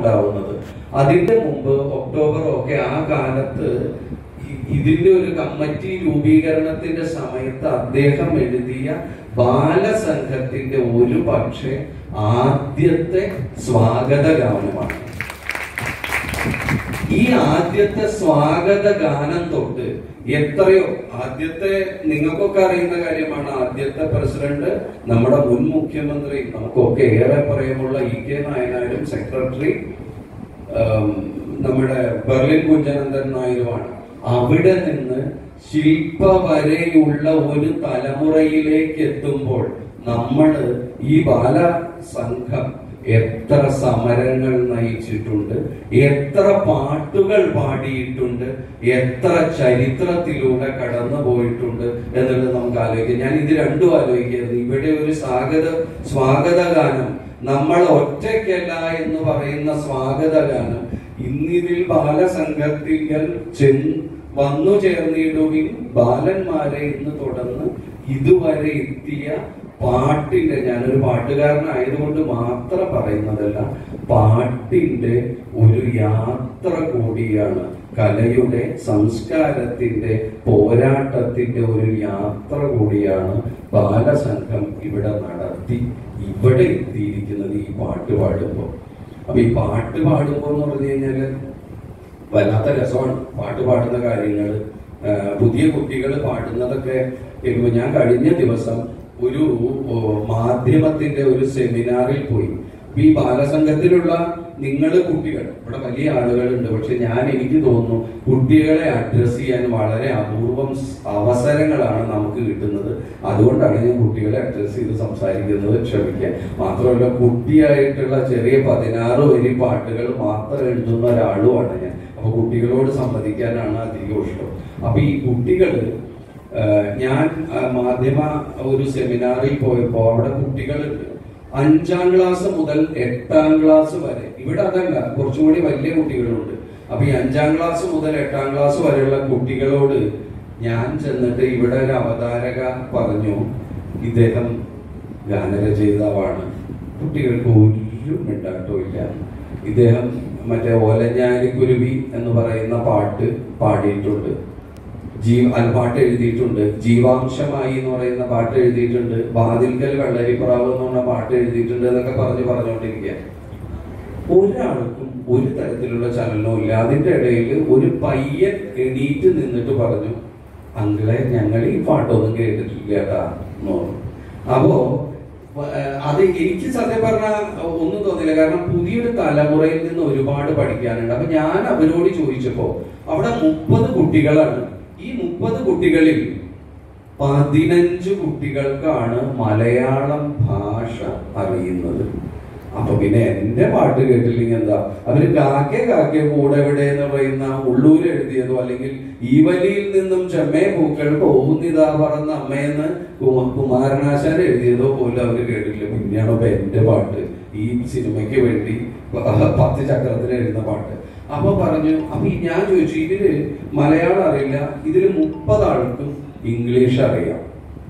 ഉണ്ടാവുന്നത് അതിന്റെ മുമ്പ് ഒക്ടോബർ ഒക്കെ ആ കാലത്ത് ഇ- ഇതിന്റെ ഒരു കമ്മിറ്റി രൂപീകരണത്തിന്റെ സമയത്ത് അദ്ദേഹം എഴുതിയ ബാലസംഘത്തിന്റെ ഒരു പക്ഷേ ആദ്യത്തെ സ്വാഗത ഗാനമാണ് ഈ ആദ്യത്തെ സ്വാഗത ഗാനം തൊട്ട് എത്രയോ ആദ്യത്തെ നിങ്ങൾക്കൊക്കെ അറിയുന്ന കാര്യമാണ് ആദ്യത്തെ പ്രസിഡന്റ് നമ്മുടെ മുൻ മുഖ്യമന്ത്രി നമുക്കൊക്കെ ഏറെ പറയുമുള്ള ഇ കെ നായനാരും സെക്രട്ടറി ആം, നമ്മുടെ ബെർലിൻ കുഞ്ഞനന്ദൻ നായരുമാണ് അവിടെ നിന്ന് ശില്പ വരെയുള്ള ഒരു തലമുറയിലേക്ക് എത്തുമ്പോൾ നമ്മൾ ഈ ബാലസംഘം എത്ര സമരങ്ങൾ നയിച്ചിട്ടുണ്ട് എത്ര പാട്ടുകൾ പാടിയിട്ടുണ്ട് എത്ര ചരിത്രത്തിലൂടെ കടന്നു പോയിട്ടുണ്ട് എന്നുള്ളത് നമുക്ക് ആലോചിക്കാം ഞാൻ ഇത് രണ്ടും ആലോചിക്കരുത് ഇവിടെ ഒരു സ്വാഗത സ്വാഗത ഗാനം നമ്മൾ ഒറ്റയ്ക്കല്ല എന്ന് പറയുന്ന സ്വാഗത ഗാനം ഇന്നിതിൽ ബാലസംഘത്തിങ്കൽ ചെന്ന് വന്നു ചേർന്നിടുവിൻ ബാലന്മാരെ ഇന്ന് തുടർന്ന് ഇതുവരെ എത്തിയ പാട്ടിന്റെ ഞാനൊരു പാട്ടുകാരനായതുകൊണ്ട് മാത്രം പറയുന്നതല്ല പാട്ടിന്റെ ഒരു യാത്ര കൂടിയാണ് കലയുടെ സംസ്കാരത്തിന്റെ പോരാട്ടത്തിന്റെ ഒരു യാത്ര കൂടിയാണ് ബാലസംഘം ഇവിടെ നടത്തി ഇവിടെ എത്തിയിരിക്കുന്നത് ഈ പാട്ട് പാടുമ്പോൾ അപ്പൊ ഈ പാട്ട് പാടുമ്പോൾ എന്ന് പറഞ്ഞു കഴിഞ്ഞാല് വല്ലാത്ത രസമാണ് പാട്ട് പാടുന്ന കാര്യങ്ങൾ പുതിയ കുട്ടികൾ പാടുന്നതൊക്കെ കേൾക്കുമ്പോൾ ഞാൻ കഴിഞ്ഞ ദിവസം ഒരു ഓ, മാധ്യമത്തിന്റെ ഒരു സെമിനാറിൽ പോയി അപ്പൊ ഈ ബാലസംഘത്തിലുള്ള നിങ്ങൾ കുട്ടികൾ ഇവിടെ വലിയ ആളുകളുണ്ട് പക്ഷെ ഞാൻ എനിക്ക് തോന്നുന്നു കുട്ടികളെ അഡ്രസ് ചെയ്യാൻ വളരെ അപൂർവം സ് അവസരങ്ങളാണ് നമുക്ക് കിട്ടുന്നത് അതുകൊണ്ടാണ് ഞാൻ കുട്ടികളെ അഡ്രസ് ചെയ്ത് സംസാരിക്കുന്നത് ക്ഷമിക്കാൻ മാത്രമല്ല കുട്ടിയായിട്ടുള്ള ചെറിയ പതിനാറ് വരി പാട്ടുകൾ മാത്രം എഴുതുന്ന ഒരാളുമാണ് ഞാൻ അപ്പൊ കുട്ടികളോട് സംവദിക്കാനാണ് അധികം ഇഷ്ടം അപ്പൊ ഈ കുട്ടികള് ആഹ് ഞാൻ ആ, മാധ്യമ ഒരു സെമിനാറിൽ പോയപ്പോ അവിടെ കുട്ടികളുണ്ട് അഞ്ചാം ക്ലാസ് മുതൽ എട്ടാം ക്ലാസ് വരെ ഇവിടെ അതല്ല കുറച്ചുകൂടി വലിയ കുട്ടികളുണ്ട് അപ്പൊ ഈ അഞ്ചാം ക്ലാസ് മുതൽ എട്ടാം ക്ലാസ് വരെയുള്ള കുട്ടികളോട് ഞാൻ ചെന്നിട്ട് ഇവിടെ ഒരു അവതാരക പറഞ്ഞു ഇദ്ദേഹം ഗാനരചയിതാവാണ് കുട്ടികൾക്ക് ഒരു മിണ്ടാട്ടവും ഇല്ല ഇദ്ദേഹം മറ്റേ ഓലഞ്ഞാലിക്കുരുവി എന്ന് പറയുന്ന പാട്ട് പാടിയിട്ടുണ്ട് ജീവ അല്ല, പാട്ട് എഴുതിയിട്ടുണ്ട് ജീവാംശമായി എന്ന് പറയുന്ന പാട്ട് എഴുതിയിട്ടുണ്ട് വാതിൽക്കൽ വെള്ളരിപ്രാവ് എന്ന് പറഞ്ഞ പാട്ട് എഴുതിയിട്ടുണ്ട് എന്നൊക്കെ പറഞ്ഞ് പറഞ്ഞുകൊണ്ടിരിക്കുക ഒരാൾക്കും ഒരു തരത്തിലുള്ള ചലനവും ഇല്ല അതിന്റെ ഇടയിൽ ഒരു പയ്യൻ എണീറ്റ് നിന്നിട്ട് പറഞ്ഞു അങ്കിളെ ഞങ്ങൾ ഈ പാട്ടൊന്നും കേട്ടിട്ടില്ല കേട്ടാ എന്ന് പറഞ്ഞു അപ്പോ ഏഹ്, അത് എനിക്ക് സത്യം പറഞ്ഞ ഒന്നും തോന്നില്ല കാരണം പുതിയൊരു തലമുറയിൽ നിന്ന് ഒരുപാട് പഠിക്കാനുണ്ട് അപ്പൊ ഞാൻ അവരോട് ചോദിച്ചപ്പോ അവിടെ മുപ്പത് കുട്ടികളാണ് ഈ മുപ്പത് കുട്ടികളിൽ പതിനഞ്ച് കുട്ടികൾക്കാണ് മലയാളം ഭാഷ അറിയുന്നത് അപ്പൊ പിന്നെ എന്റെ പാട്ട് കേട്ടില്ലെങ്കിൽ എന്താ അവര് കാക്കെ കാക്കെ കൂടെ എവിടെ എന്ന് പറയുന്ന ഉള്ളൂർ എഴുതിയതോ അല്ലെങ്കിൽ ഈവലിയിൽ നിന്നും ചെമ്മേ പൂക്കൾ പോകുന്നിതാ പറഞ്ഞ അമ്മയെന്ന് കുമ- കുമാരനാശാൻ എഴുതിയതോ പോലും അവര് കേട്ടില്ല പിന്നെയാണോ ഇപ്പൊ എന്റെ പാട്ട് ഈ സിനിമയ്ക്ക് വേണ്ടി പ- പത്ത് ചക്രത്തിന് എഴുതുന്ന പാട്ട് അപ്പൊ പറഞ്ഞു അപ്പൊ ഈ ഞാൻ ചോദിച്ചു ഇതില് മലയാളം അറിയില്ല ഇതില് മുപ്പത് ആൾക്കും ഇംഗ്ലീഷ് അറിയാം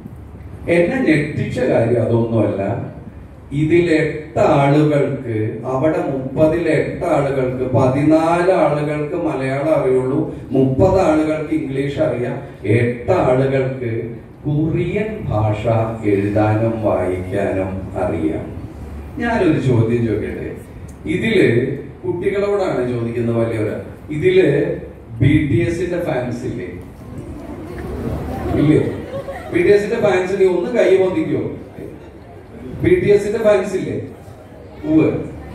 എന്നെ ഞെട്ടിച്ച കാര്യം അതൊന്നുമല്ല ഇതിൽ എട്ട് ആളുകൾക്ക് അവിടെ മുപ്പതിൽ എട്ട് ആളുകൾക്ക് പതിനാല് ആളുകൾക്ക് മലയാളം അറിയുള്ളൂ മുപ്പത് ആളുകൾക്ക് ഇംഗ്ലീഷ് അറിയാം എട്ട് ആളുകൾക്ക് കൊറിയൻ ഭാഷ എഴുതാനും വായിക്കാനും അറിയാം ഞാനൊരു ചോദ്യം ചോദിക്കട്ടെ ഇതില് കുട്ടികളോടാണ് ചോദിക്കുന്നത് വലിയവര് ഇതില് ബി ടി എസിന്റെ ഫാൻസ് ഇല്ലേ ഇല്ലേ ബി ടി എസിന്റെ ഫാൻസിന് ഒന്ന് കൈ പൊന്തിക്കോ ബി ടി എസിന്റെ ഫാൻസ് ഇല്ലേ ഉവ്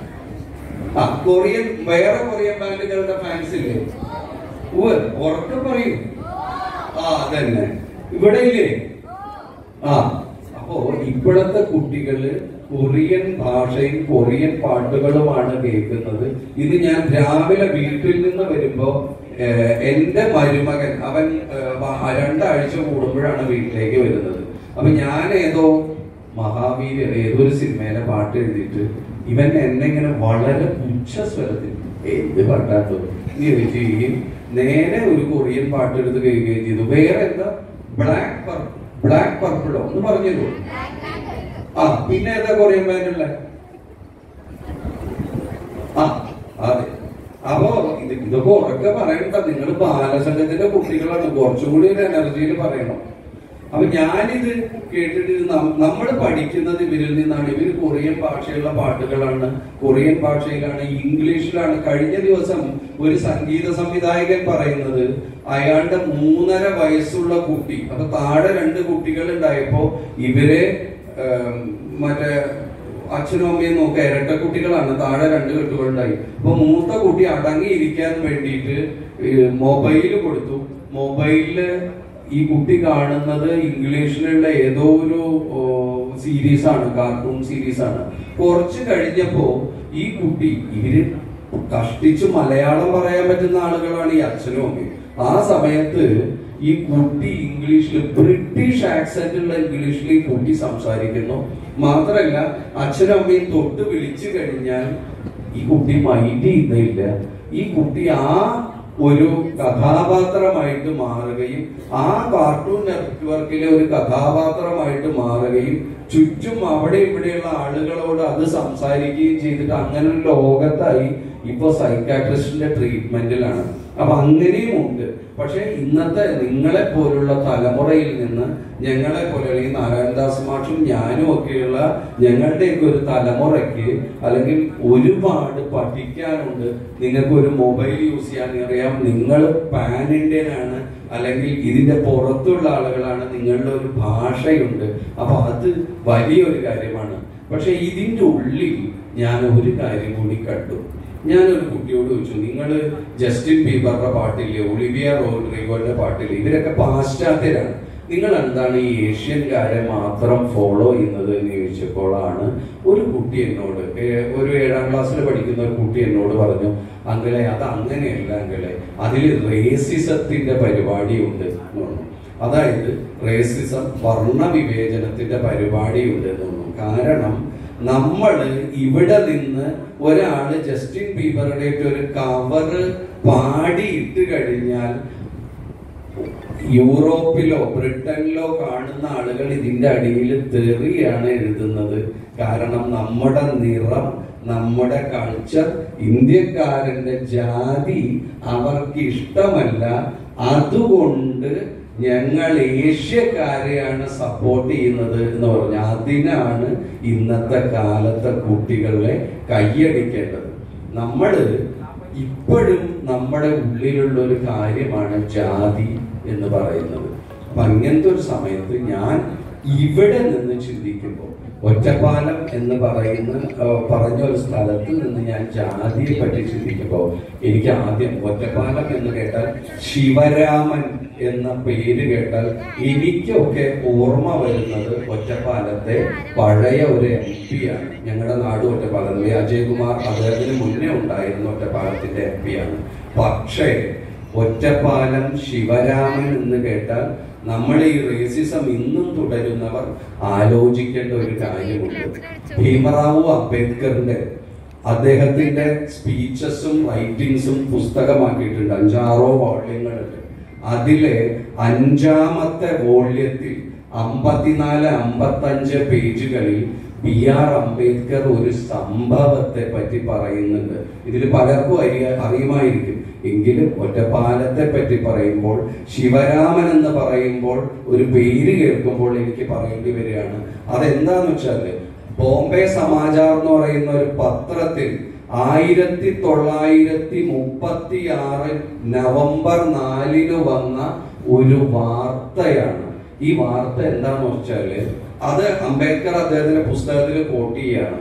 ആ കൊറിയൻ വേറെ കൊറിയൻ ബാൻഡുകളുടെ ഫാൻസ് ഇല്ലേ ഉവ് ഉറക്കെ പറയൂ ആ അതന്നെ ഇവിടെ ഇല്ലേ ആ അപ്പോ ഇപ്പോഴത്തെ കുട്ടികള് കൊറിയൻ ഭാഷയും കൊറിയൻ പാട്ടുകളുമാണ് കേൾക്കുന്നത് ഇത് ഞാൻ രാവിലെ വീട്ടിൽ നിന്ന് വരുമ്പോ ഏഹ്, എന്റെ മരുമകൻ അവൻ ഏഹ്, വ- രണ്ടാഴ്ച കൂടുമ്പോഴാണ് വീട്ടിലേക്ക് വരുന്നത് അപ്പൊ ഞാൻ ഏതോ മഹാവീര് ഏതൊരു സിനിമയിലെ പാട്ട് എഴുതിയിട്ട് ഇവൻ എന്നെ ഇങ്ങനെ വളരെ ഉച്ചസ്വരത്തിൽ എന്ത് പാട്ടാട്ടോ നീ ചോദിക്കുകയും നേരെ ഒരു കൊറിയൻ പാട്ട് എടുത്ത് കേൾക്കുകയും ചെയ്തു വേറെ എന്താ ബ്ലാക്ക് ബ്ലാക്ക് പർപ്പിളോ ഒന്ന് പറഞ്ഞല്ലോ ആ പിന്നെ ഏതാ കൊറിയൻ ബാൻഡുള്ള ആ അതെ അപ്പോ ഇത് ഇതൊക്കെ ഉറക്കെ പറയണ്ട നിങ്ങൾ ബാലസംഘത്തിന്റെ കുട്ടികളാണ് കുറച്ചും കൂടി ഒരു എനർജിയിൽ പറയണം അപ്പൊ ഞാനിത് കേട്ടിട്ട് നമ്മൾ പഠിക്കുന്നത് ഇവരിൽ നിന്നാണ് ഇവർ കൊറിയൻ ഭാഷയുള്ള പാട്ടുകളാണ് കൊറിയൻ ഭാഷയിലാണ് ഇംഗ്ലീഷിലാണ് കഴിഞ്ഞ ദിവസം ഒരു സംഗീത സംവിധായകൻ പറയുന്നത് അയാളുടെ മൂന്നര വയസ്സുള്ള കുട്ടി അപ്പൊ താഴെ രണ്ട് കുട്ടികൾ ഉണ്ടായപ്പോ ഇവരെ ഏം, മറ്റേ അച്ഛനും അമ്മയും നോക്ക ഇരട്ട കുട്ടികളാണ് താഴെ രണ്ട് കെട്ടുകളുണ്ടായി അപ്പൊ മൂത്ത കുട്ടി അടങ്ങിയിരിക്കാൻ വേണ്ടിയിട്ട് മൊബൈല് കൊടുത്തു മൊബൈലില് ഈ കുട്ടി കാണുന്നത് ഇംഗ്ലീഷിലുള്ള ഏതോ ഒരു സീരീസ് ആണ് കാർട്ടൂൺ സീരീസ് ആണ് കുറച്ച് കഴിഞ്ഞപ്പോ ഈ കുട്ടി ഇവര് കഷ്ടിച്ച് മലയാളം പറയാൻ പറ്റുന്ന ആളുകളാണ് ഈ അച്ഛനും അമ്മയും ആ സമയത്ത് ഈ കുട്ടി ഇംഗ്ലീഷിൽ ബ്രിട്ടീഷ് ആക്സെന്റ് ഉള്ള ഇംഗ്ലീഷിൽ ഈ കുട്ടി സംസാരിക്കുന്നു മാത്രല്ല അച്ഛനും അമ്മയും തൊട്ട് വിളിച്ചു കഴിഞ്ഞാൽ ഈ കുട്ടി മൈൻഡ് ചെയ്യുന്നില്ല ഈ കുട്ടി ആ ഒരു കഥാപാത്രമായിട്ട് മാറുകയും ആ കാർട്ടൂൺ നെറ്റ്വർക്കിലെ ഒരു കഥാപാത്രമായിട്ട് മാറുകയും ചുറ്റും അവിടെ ഇവിടെയുള്ള ആളുകളോട് അത് സംസാരിക്കുകയും ചെയ്തിട്ട് അങ്ങനെ ഒരു ലോകത്തായി ഇപ്പൊ സൈക്കാട്രിസ്റ്റിന്റെ ട്രീറ്റ്മെന്റിലാണ് അപ്പൊ അങ്ങനെയും ഉണ്ട് പക്ഷെ ഇന്നത്തെ നിങ്ങളെ പോലുള്ള തലമുറയിൽ നിന്ന് ഞങ്ങളെ പോലെ അല്ലെങ്കിൽ നാരായണദാസ് മാഷും ഞാനും ഒക്കെയുള്ള ഞങ്ങളുടെയൊക്കെ ഒരു തലമുറയ്ക്ക് അല്ലെങ്കിൽ ഒരുപാട് പഠിക്കാനുണ്ട് നിങ്ങൾക്ക് ഒരു മൊബൈൽ യൂസ് ചെയ്യാൻ അറിയാം നിങ്ങൾ പാൻ ഇന്ത്യൻ ആണ് അല്ലെങ്കിൽ ഇതിന്റെ പുറത്തുള്ള ആളുകളാണ് നിങ്ങളുടെ ഒരു ഭാഷയുണ്ട് അപ്പൊ അത് വലിയൊരു കാര്യമാണ് പക്ഷെ ഇതിന്റെ ഉള്ളിൽ ഞാൻ ഒരു കാര്യം കൂടി കണ്ടു ഞാനൊരു കുട്ടിയോട് ചോദിച്ചു നിങ്ങൾ ജസ്റ്റിൻ ബീബറുടെ പാട്ടില്ലേ ഒളിവിയ റോഡ്രിഗോയുടെ പാട്ടില്ലേ ഇവരൊക്കെ പാശ്ചാത്യരാണ് നിങ്ങൾ എന്താണ് ഈ ഏഷ്യൻകാരെ മാത്രം ഫോളോ ചെയ്യുന്നത് എന്ന് ചോദിച്ചപ്പോഴാണ് ഒരു കുട്ടി എന്നോട് ഏ- ഒരു ഏഴാം ക്ലാസ്സിൽ പഠിക്കുന്ന ഒരു കുട്ടി എന്നോട് പറഞ്ഞു അങ്കിളെ അത് അങ്ങനെയല്ല അങ്കിളെ അതിൽ റേസിസത്തിന്റെ പരിപാടിയുണ്ട് എന്ന് പറഞ്ഞു അതായത് റേസിസം വർണ്ണ വിവേചനത്തിന്റെ പരിപാടിയുണ്ട് എന്ന് പറഞ്ഞു കാരണം നമ്മൾ ഇവിടെ നിന്ന് ഒരാള് ജസ്റ്റിൻ ബീബറുടെ ഒരു കവറ് പാടിയിട്ട് കഴിഞ്ഞാൽ യൂറോപ്പിലോ ബ്രിട്ടനിലോ കാണുന്ന ആളുകൾ ഇതിന്റെ അടിയിൽ തെറിയാണ് എഴുതുന്നത് കാരണം നമ്മുടെ നിറം നമ്മുടെ കൾച്ചർ ഇന്ത്യക്കാരന്റെ ജാതി അവർക്ക് ഇഷ്ടമല്ല അതുകൊണ്ട് ഞങ്ങൾ ഏഷ്യക്കാരെയാണ് സപ്പോർട്ട് ചെയ്യുന്നത് എന്ന് പറഞ്ഞു അതിനാണ് ഇന്നത്തെ കാലത്തെ കുട്ടികളെ കൈയടിക്കേണ്ടത് നമ്മള് ഇപ്പോഴും നമ്മുടെ ഉള്ളിലുള്ള ഒരു കാര്യമാണ് ജാതി എന്ന് പറയുന്നത് അപ്പൊ അങ്ങനത്തെ ഒരു സമയത്ത് ഞാൻ ഇവിടെ നിന്ന് ചിന്തിക്കുമ്പോൾ ഒറ്റപ്പാലം എന്ന് പറയുന്ന ആ, പറഞ്ഞ ഒരു സ്ഥലത്ത് നിന്ന് ഞാൻ ജാതിയെ പറ്റി ചിന്തിക്കുമ്പോൾ എനിക്ക് ആദ്യം ഒറ്റപ്പാലം എന്ന് കേട്ടാൽ ശിവരാമൻ എന്ന പേര് കേട്ടാൽ എനിക്കൊക്കെ ഓർമ്മ വരുന്നത് ഒറ്റപ്പാലത്തെ പഴയ ഒരു എം പി ആണ് ഞങ്ങളുടെ നാട് ഒറ്റപ്പാലം അജയ്കുമാർ അദ്ദേഹത്തിന് മുന്നേ ഉണ്ടായിരുന്ന ഒറ്റപ്പാലത്തിന്റെ എം പി ആണ് പക്ഷേ ഒറ്റപ്പാലം ശിവരാമൻ എന്ന് കേട്ടാൽ നമ്മൾ ഈ റേസിസം ഇന്നും തുടരുന്നവർ ആലോചിക്കേണ്ട ഒരു കാര്യമുണ്ട് ഭീമറാവു അംബേദ്കറിന്റെ അദ്ദേഹത്തിന്റെ സ്പീച്ചസും റൈറ്റിംഗ്സും പുസ്തകമാക്കിയിട്ടുണ്ട് അഞ്ചാറോ വോള്യങ്ങളുണ്ട് അതിലെ അഞ്ചാമത്തെ വോള്യത്തിൽ അമ്പത്തിനാല് അമ്പത്തഞ്ച് പേജുകളിൽ ബി ആർ അംബേദ്കർ ഒരു സംഭവത്തെ പറ്റി പറയുന്നുണ്ട് ഇതിൽ പലർക്കും അറിയ അറിയുമായിരിക്കും എങ്കിലും ഒറ്റപ്പാലത്തെ പറ്റി പറയുമ്പോൾ ശിവരാമൻ എന്ന് പറയുമ്പോൾ ഒരു പേര് കേൾക്കുമ്പോൾ എനിക്ക് പറയേണ്ടി വരികയാണ് അതെന്താന്ന് വെച്ചാല് ബോംബെ സമാചാർ എന്ന് പറയുന്ന ഒരു പത്രത്തിൽ ആയിരത്തി തൊള്ളായിരത്തി മുപ്പത്തി ആറ് നവംബർ നാലിന് വന്ന ഒരു വാർത്തയാണ് ഈ വാർത്ത എന്താന്ന് വെച്ചാല് അത് അംബേദ്കർ അദ്ദേഹത്തിന്റെ പുസ്തകത്തിൽ കോട്ട് ചെയ്യാണ്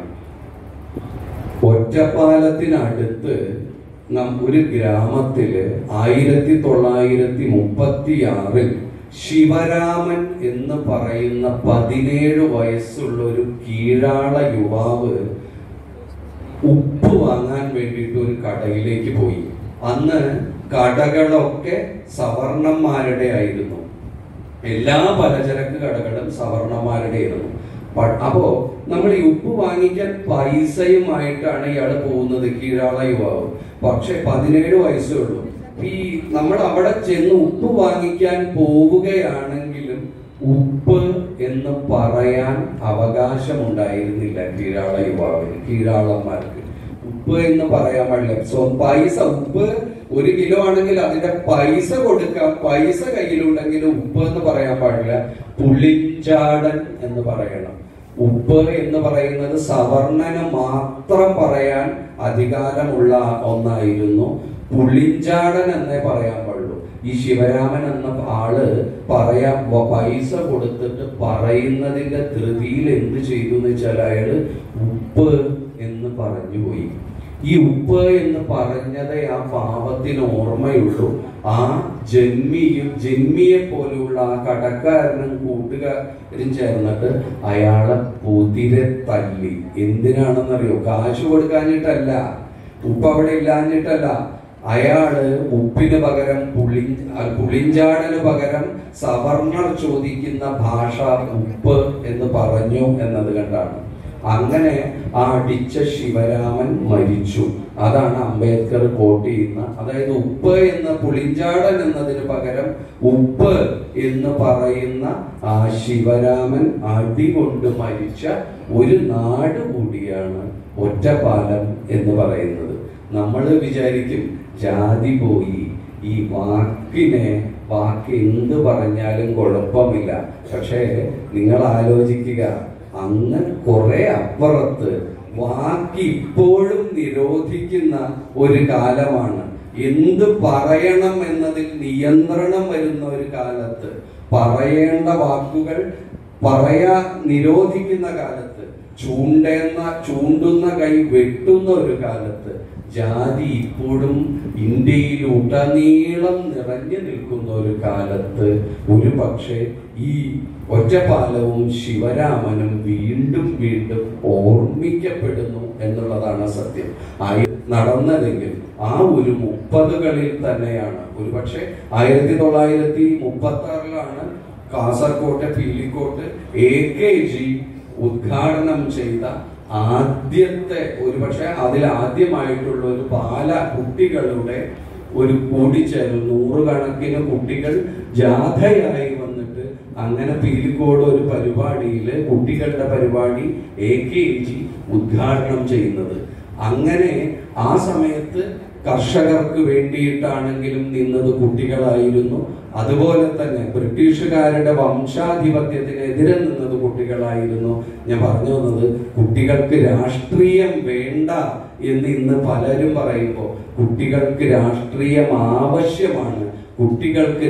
ഒറ്റപ്പാലത്തിനടുത്ത് നം ഒരു ഗ്രാമത്തില് ആയിരത്തി തൊള്ളായിരത്തി മുപ്പത്തി ആറിൽ ശിവരാമൻ എന്ന് പറയുന്ന പതിനേഴ് വയസ്സുള്ള ഒരു കീഴാള യുവാവ് ഉപ്പ് വാങ്ങാൻ വേണ്ടിയിട്ട് ഒരു കടയിലേക്ക് പോയി അന്ന് കടകളൊക്കെ സവർണന്മാരുടെ ആയിരുന്നു എല്ലാ പലചരക്ക് കടകളും സവർണന്മാരുടെയായിരുന്നു പ- അപ്പോ നമ്മൾ ഈ ഉപ്പ് വാങ്ങിക്കാൻ പൈസയുമായിട്ടാണ് ഇയാൾ പോകുന്നത് കീഴാള യുവാവ് പക്ഷെ പതിനേഴ് വയസ്സേ ഉള്ളൂ ഈ നമ്മൾ അവിടെ ചെന്ന് ഉപ്പ് വാങ്ങിക്കാൻ പോവുകയാണെങ്കിലും ഉപ്പ് എന്ന് പറയാൻ അവകാശമുണ്ടായിരുന്നില്ല കീഴാള യുവാവിന് കീഴാളന്മാർക്ക് ഉപ്പ് എന്ന് പറയാൻ പാടില്ല സോ പൈസ ഉപ്പ് ഒരു കിലോ ആണെങ്കിൽ അതിന്റെ പൈസ കൊടുക്കാം പൈസ കയ്യിലുണ്ടെങ്കിൽ ഉപ്പ് എന്ന് പറയാൻ പാടില്ല പുളിഞ്ചാടൻ എന്ന് പറയണം ഉപ്പ് എന്ന് പറയുന്നത് സവർണന് മാത്രം പറയാൻ അധികാരമുള്ള ഒന്നായിരുന്നു പുളിഞ്ചാടൻ എന്നേ പറയാൻ പാടുള്ളൂ ഈ ശിവരാമൻ എന്ന ആള് പറയാ വ- പൈസ കൊടുത്തിട്ട് പറയുന്നതിന്റെ ധൃതിയിൽ എന്ത് ചെയ്തു എന്ന് വെച്ചാൽ അയാള് ഉപ്പ് എന്ന് പറഞ്ഞുപോയി ഈ ഉപ്പ് എന്ന് പറഞ്ഞതേ ആ പാപത്തിന് ഓർമ്മയുള്ളൂ ആ ജന്മിയും ജന്മിയെ പോലെയുള്ള ആ കടക്കാരനും കൂട്ടുകാരും ചേർന്നിട്ട് അയാളെ പുതിരെ തല്ലി എന്തിനാണെന്നറിയോ കാശ് കൊടുക്കാഞ്ഞിട്ടല്ല ഉപ്പ് അവിടെ ഇല്ലാഞ്ഞിട്ടല്ല അയാള് ഉപ്പിന് പകരം പുളി പുളിഞ്ചാടന് പകരം സവർണർ ചോദിക്കുന്ന ഭാഷ ഉപ്പ് എന്ന് പറഞ്ഞു എന്നത് കണ്ടാണ് അങ്ങനെ ആ അടിച്ച ശിവരാമൻ മരിച്ചു അതാണ് അംബേദ്കർ കോട്ട് ചെയ്യുന്ന അതായത് ഉപ്പ് എന്ന പുളിഞ്ചാടൻ എന്നതിന് പകരം ഉപ്പ് എന്ന് പറയുന്ന ആ ശിവരാമൻ അടികൊണ്ട് മരിച്ച ഒരു നാട് കൂടിയാണ് ഒറ്റപ്പാലം എന്ന് പറയുന്നത് നമ്മൾ വിചാരിക്കും ജാതി പോയി ഈ വാക്കിനെ വാക്ക് എന്ത് പറഞ്ഞാലും കുഴപ്പമില്ല പക്ഷേ നിങ്ങൾ ആലോചിക്കുക അങ്ങ് കുറെ അപ്പുറത്ത് വാക്ക് ഇപ്പോഴും നിരോധിക്കുന്ന ഒരു കാലമാണ് എന്ത് പറയണം എന്നതിൽ നിയന്ത്രണം വരുന്ന ഒരു കാലത്ത് പറയേണ്ട വാക്കുകൾ പറയാ നിരോധിക്കുന്ന കാലത്ത് ചൂണ്ടേന്ന ചൂണ്ടുന്ന കൈ വെട്ടുന്ന ഒരു കാലത്ത് ജാതി ഇപ്പോഴും ഇന്ത്യയിൽ ഉടനീളം നിറഞ്ഞു നിൽക്കുന്ന ഒരു കാലത്ത് ഒരു പക്ഷേ ഈ ഒറ്റപ്പാലവും ശിവരാമനും വീണ്ടും വീണ്ടും ഓർമ്മിക്കപ്പെടുന്നു എന്നുള്ളതാണ് സത്യം ആയി നടന്നതെങ്കിൽ ആ ഒരു മുപ്പതുകളിൽ തന്നെയാണ് ഒരു പക്ഷേ ആയിരത്തി തൊള്ളായിരത്തി മുപ്പത്തി ആറിലാണ് കാസർകോട്ടെ പീലിക്കോട്ട് എ കെ ജി ഉദ്ഘാടനം ചെയ്ത ആദ്യത്തെ ഒരുപക്ഷെ അതിൽ ആദ്യമായിട്ടുള്ള ഒരു പാല കുട്ടികളുടെ ഒരു കൂടിച്ചേരൽ നൂറുകണക്കിന് കുട്ടികൾ ജാഥയായി വന്നിട്ട് അങ്ങനെ പീലിക്കോട് ഒരു പരിപാടിയില് കുട്ടികളുടെ പരിപാടി എ കെ ജി ഉദ്ഘാടനം ചെയ്യുന്നത് അങ്ങനെ ആ സമയത്ത് കർഷകർക്ക് വേണ്ടിയിട്ടാണെങ്കിലും നിന്നത് കുട്ടികളായിരുന്നു അതുപോലെ തന്നെ ബ്രിട്ടീഷുകാരുടെ വംശാധിപത്യത്തിനെതിരെ നിന്നത് കുട്ടികളായിരുന്നു ഞാൻ പറഞ്ഞു വന്നത് കുട്ടികൾക്ക് രാഷ്ട്രീയം വേണ്ട എന്ന് ഇന്ന് പലരും പറയുമ്പോൾ കുട്ടികൾക്ക് രാഷ്ട്രീയം ആവശ്യമാണ് കുട്ടികൾക്ക്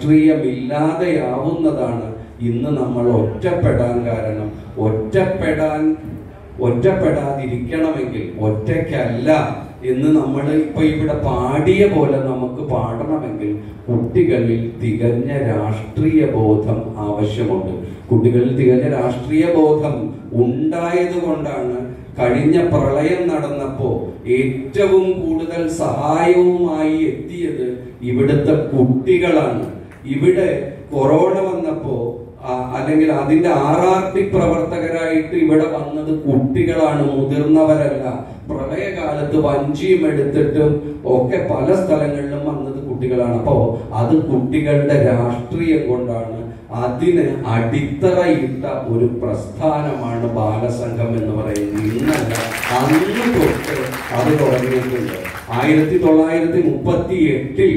രാഷ്ട്രീയമില്ലാതെയാവുന്നതാണ് ഇന്ന് നമ്മൾ ഒറ്റപ്പെടാൻ കാരണം ഒറ്റപ്പെടാൻ ഒറ്റപ്പെടാതിരിക്കണമെങ്കിൽ ഒറ്റയ്ക്കല്ല എന്ന് നമ്മൾ ഇപ്പൊ ഇവിടെ പാടിയ പോലെ നമുക്ക് പാടണമെങ്കിൽ കുട്ടികളിൽ തികഞ്ഞ രാഷ്ട്രീയ ബോധം ആവശ്യമുണ്ട് കുട്ടികളിൽ തികഞ്ഞ രാഷ്ട്രീയ ബോധം ഉണ്ടായത് കൊണ്ടാണ് കഴിഞ്ഞ പ്രളയം നടന്നപ്പോ ഏറ്റവും കൂടുതൽ സഹായവുമായി എത്തിയത് ഇവിടുത്തെ കുട്ടികളാണ് ഇവിടെ കൊറോണ വന്നപ്പോ ആ, അല്ലെങ്കിൽ അതിന്റെ ആർ ആർ ടി പ്രവർത്തകരായിട്ട് ഇവിടെ വന്നത് കുട്ടികളാണ് മുതിർന്നവരല്ല പ്രളയകാലത്ത് വഞ്ചിയും എടുത്തിട്ടും ഒക്കെ പല സ്ഥലങ്ങളിലും വന്നത് കുട്ടികളാണ് അപ്പോ അത് കുട്ടികളുടെ രാഷ്ട്രീയം കൊണ്ടാണ് അതിന് അടിത്തറയിട്ട ഒരു പ്രസ്ഥാനമാണ് ബാലസംഘം എന്ന് പറയുന്നത് ഇന്നല്ല അന്ന് തൊട്ട് അത് തുടങ്ങിയിട്ടുണ്ട് ആയിരത്തി തൊള്ളായിരത്തി മുപ്പത്തി എട്ടിൽ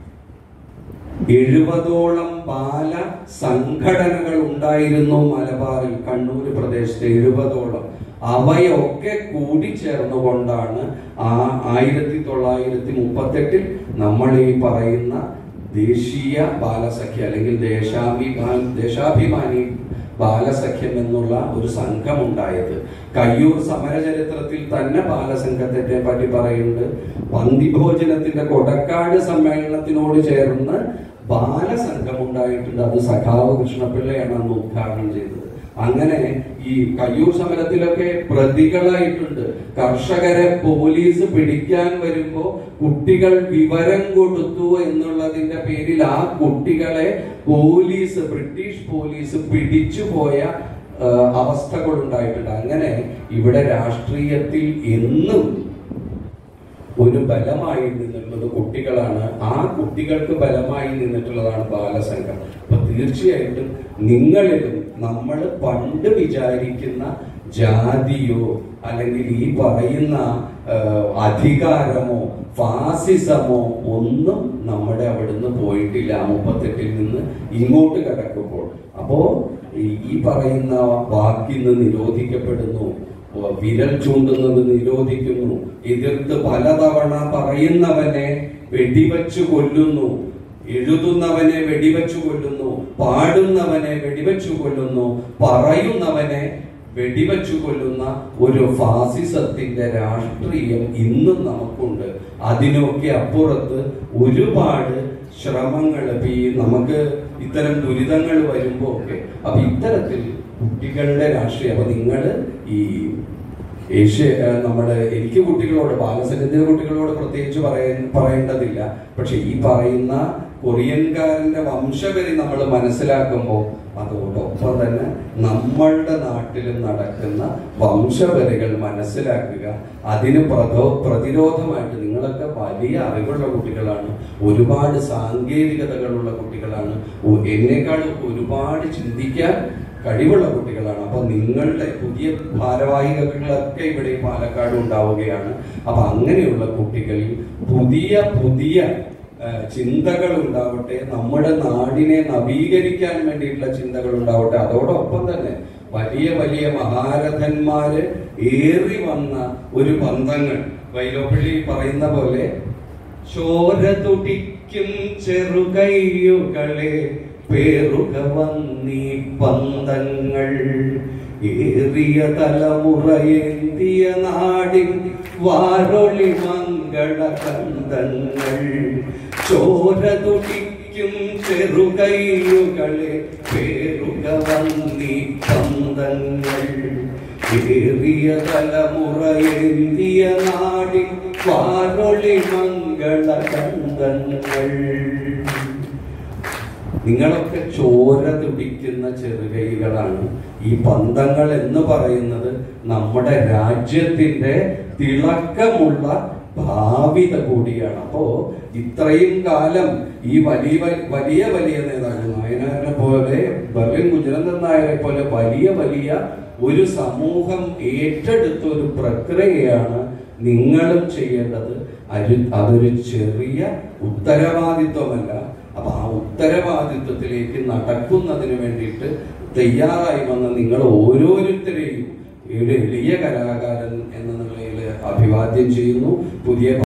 എഴുപതോളം ബാല സംഘടനകൾ ഉണ്ടായിരുന്നു മലബാറിൽ കണ്ണൂർ പ്രദേശത്ത് എഴുപതോളം അവയൊക്കെ കൂടിച്ചേർന്നുകൊണ്ടാണ് ആ ആയിരത്തി തൊള്ളായിരത്തി മുപ്പത്തെട്ടിൽ നമ്മൾ ഈ പറയുന്ന ദേശീയ ബാലസഖ്യ അല്ലെങ്കിൽ ദേശാഭിമാ ദേശാഭിമാനി ബാലസഖ്യം എന്നുള്ള ഒരു സംഘം ഉണ്ടായത് കയ്യൂർ സമരചരിത്രത്തിൽ തന്നെ ബാലസംഘത്തെ പറ്റി പറയുന്നുണ്ട് പന്തിഭോജനത്തിന്റെ കൊടക്കാട് സമ്മേളനത്തിനോട് ചേർന്ന് ബാലസംഘം ഉണ്ടായിട്ടുണ്ട് അത് സഖാവ് കൃഷ്ണപിള്ളയാണ് അന്ന് ഉദ്ഘാടനം ചെയ്തത് അങ്ങനെ ഈ കയ്യൂർ സമരത്തിലൊക്കെ പ്രതികളായിട്ടുണ്ട് കർഷകരെ പോലീസ് പിടിക്കാൻ വരുമ്പോ കുട്ടികൾ വിവരം കൊടുത്തു എന്നുള്ളതിന്റെ പേരിൽ ആ കുട്ടികളെ പോലീസ് ബ്രിട്ടീഷ് പോലീസ് പിടിച്ചു പോയ അവസ്ഥകൾ ഉണ്ടായിട്ടുണ്ട് അങ്ങനെ ഇവിടെ രാഷ്ട്രീയത്തിൽ എന്നും ഒരു ബലമായി നിന്നിട്ടുള്ളത് കുട്ടികളാണ് ആ കുട്ടികൾക്ക് ബലമായി നിന്നിട്ടുള്ളതാണ് ബാലസംഘം അപ്പൊ തീർച്ചയായിട്ടും നിങ്ങളിലും നമ്മൾ പണ്ട് വിചാരിക്കുന്ന ജാതിയോ അല്ലെങ്കിൽ ഈ പറയുന്ന ആ, അധികാരമോ ഫാസിസമോ ഒന്നും നമ്മുടെ അവിടുന്ന് പോയിട്ടില്ല ആ മുപ്പത്തെട്ടിൽ നിന്ന് ഇങ്ങോട്ട് കിടക്കുമ്പോൾ അപ്പോ ഈ- ഈ പറയുന്ന വാക്കിന്ന് നിരോധിക്കപ്പെടുന്നു ഓ, വിരൽ ചൂണ്ടുന്നത് നിരോധിക്കുന്നു എതിർത്ത് പലതവണ പറയുന്നവനെ വെടിവെച്ച് കൊല്ലുന്നു എഴുതുന്നവനെ വെടിവെച്ചു കൊല്ലുന്നു പാടുന്നവനെ വെടിവെച്ചു കൊല്ലുന്നു പറയുന്നവനെ വെടിവെച്ചു കൊല്ലുന്ന ഒരു ഫാസിസത്തിന്റെ രാഷ്ട്രീയം ഇന്നും നമുക്കുണ്ട് അതിനൊക്കെ അപ്പുറത്ത് ഒരുപാട് ശ്രമങ്ങൾ ഇപ്പൊ ഈ നമുക്ക് ഇത്തരം ദുരിതങ്ങൾ വരുമ്പോ ഒക്കെ അപ്പൊ ഇത്തരത്തിൽ കുട്ടികളുടെ രാഷ്ട്രീയം അപ്പൊ നിങ്ങള് ഈ ഏഷ്യ ഏഹ് നമ്മുടെ എനിക്ക് കുട്ടികളോട് ബാലസന്നിധ്യ കുട്ടികളോട് പ്രത്യേകിച്ച് പറയാൻ പറയേണ്ടതില്ല പക്ഷെ ഈ പറയുന്ന കൊറിയൻകാരന്റെ വംശവരി നമ്മൾ മനസ്സിലാക്കുമ്പോൾ അതോടൊപ്പം തന്നെ നമ്മളുടെ നാട്ടിലും നടക്കുന്ന വംശവരികൾ മനസ്സിലാക്കുക അതിന് പ്രധോ പ്രതിരോധമായിട്ട് നിങ്ങളൊക്കെ വലിയ അറിവുള്ള കുട്ടികളാണ് ഒരുപാട് സാങ്കേതികതകളുള്ള കുട്ടികളാണ് ഒ- എന്നേക്കാൾ ഒരുപാട് ചിന്തിക്കാൻ കഴിവുള്ള കുട്ടികളാണ് അപ്പൊ നിങ്ങളുടെ പുതിയ ഭാരവാഹികളൊക്കെ ഇവിടെ ഈ പാലക്കാട് ഉണ്ടാവുകയാണ് അപ്പൊ അങ്ങനെയുള്ള കുട്ടികളിൽ പുതിയ പുതിയ ആ, ചിന്തകൾ ഉണ്ടാവട്ടെ നമ്മുടെ നാടിനെ നവീകരിക്കാൻ വേണ്ടിയിട്ടുള്ള ചിന്തകൾ ഉണ്ടാവട്ടെ അതോടൊപ്പം തന്നെ വലിയ വലിയ മഹാരഥന്മാര് ഏറി വന്ന ഒരു ബന്ധങ്ങൾ വൈലോപ്പള്ളി പറയുന്ന പോലെ ചോര തുടിക്കും ചെറുകൈയുകളെ പേറുക വന്നീ പന്തങ്ങൾ ഏറിയ തലമുറയേന്തിയ നാടിൻ വാരൊളി മംഗള കന്തങ്ങൾ ചോര തുടിക്കും ചെറുകൈയുകളെ പേറുക വന്നീ പന്തങ്ങൾ ഏറിയ തലമുറയേന്തിയ നാടിൻ വാരൊളി മംഗള കന്തങ്ങൾ നിങ്ങളൊക്കെ ചോര തുടിക്കുന്ന ചെറുകൈകളാണ് ഈ പന്തങ്ങൾ എന്ന് പറയുന്നത് നമ്മുടെ രാജ്യത്തിന്റെ തിളക്കമുള്ള ഭാവിത കൂടിയാണ് അപ്പോ ഇത്രയും കാലം ഈ വലിയ വ- വലിയ വലിയ നേതാക്കൾ നായനാരിനെ പോലെ ബർലിൻ ഗുജരന്തൻ നായരെ പോലെ വലിയ വലിയ ഒരു സമൂഹം ഏറ്റെടുത്ത ഒരു പ്രക്രിയയാണ് നിങ്ങളും ചെയ്യേണ്ടത് അരു- അതൊരു ചെറിയ ഉത്തരവാദിത്വമല്ല അപ്പൊ ആ ഉത്തരവാദിത്വത്തിലേക്ക് നടക്കുന്നതിന് വേണ്ടിയിട്ട് തയ്യാറായി വന്ന നിങ്ങൾ ഓരോരുത്തരെയും ഒരു എളിയ കലാകാരൻ എന്ന നിലയിൽ അഭിവാദ്യം ചെയ്യുന്നു പുതിയ